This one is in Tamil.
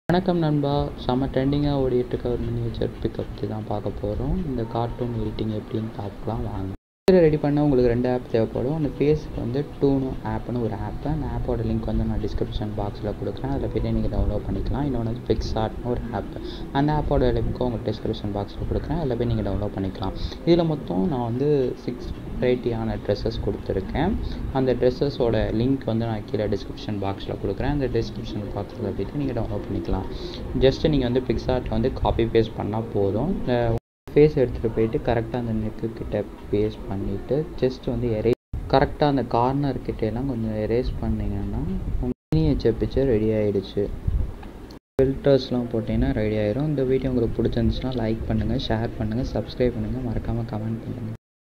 வணக்கம் நண்பா செம்ம ட்ரெண்டிங்காக ஓடிட்டு இருக்க ஒரு மினியேச்சர் பிக்கப் பற்றி தான் பார்க்க போகிறோம் இந்த கார்ட்டூன் எடிட்டிங் எப்படின்னு பார்க்கலாம் வாங்க இதில் ரெடி பண்ண உங்களுக்கு ரெண்டு ஆப் தேவைப்படும் அந்த ஃபேஸ்க்கு வந்து டூனு ஆப்னு ஒரு ஆப்பு அந்த ஆப்போட லிங்க் வந்து நான் டிஸ்கிரிப்ஷன் பாக்ஸில் கொடுக்குறேன் அதில் போய்ட்டு நீங்கள் டவுன்லோட் பண்ணிக்கலாம் இன்னொன்று வந்து பிக்ஸார்ட்னு ஒரு ஆப் அந்த ஆப்போட லிங்க்கும் உங்களுக்கு டிஸ்கிரிப்ஷன் பாக்ஸில் கொடுக்குறேன் அதில் போய் நீங்கள் டவுன்லோட் பண்ணிக்கலாம் இதில் மொத்தம் நான் வந்து சிக்ஸ் வெரைட்டியான ட்ரெஸ்ஸஸ் கொடுத்துருக்கேன் அந்த ட்ரெஸ்ஸஸோட லிங்க் வந்து நான் கீழே டிஸ்கிரிப்ஷன் பாக்ஸில் கொடுக்குறேன் அந்த டிஸ்கிரிப்ஷன் பாக்ஸில் போய்ட்டு நீங்கள் டவுன்லோட் பண்ணிக்கலாம் ஜஸ்ட்டு நீங்கள் வந்து பிக்ஸார்ட்டில் வந்து காப்பி பேஸ்ட் பண்ணால் போதும் இந்த ஃபேஸ் எடுத்துகிட்டு போயிட்டு கரெக்டாக அந்த நெக்கு கிட்ட பேஸ்ட் பண்ணிவிட்டு ஜஸ்ட் வந்து எரே கரெக்டாக அந்த கார்னர் கிட்டேலாம் கொஞ்சம் எரேஸ் பண்ணிங்கன்னா மினியேச்சர் பிக்சர் ரெடி ஆகிடுச்சு ஃபில்டர்ஸ்லாம் போட்டிங்கன்னா ரெடி ஆயிரும் இந்த வீடியோ உங்களுக்கு பிடிச்சிருந்துச்சுன்னா லைக் பண்ணுங்கள் ஷேர் பண்ணுங்கள் சப்ஸ்கிரைப் பண்ணுங்கள் மறக்காமல் கமெண்ட் பண்ணுங்கள்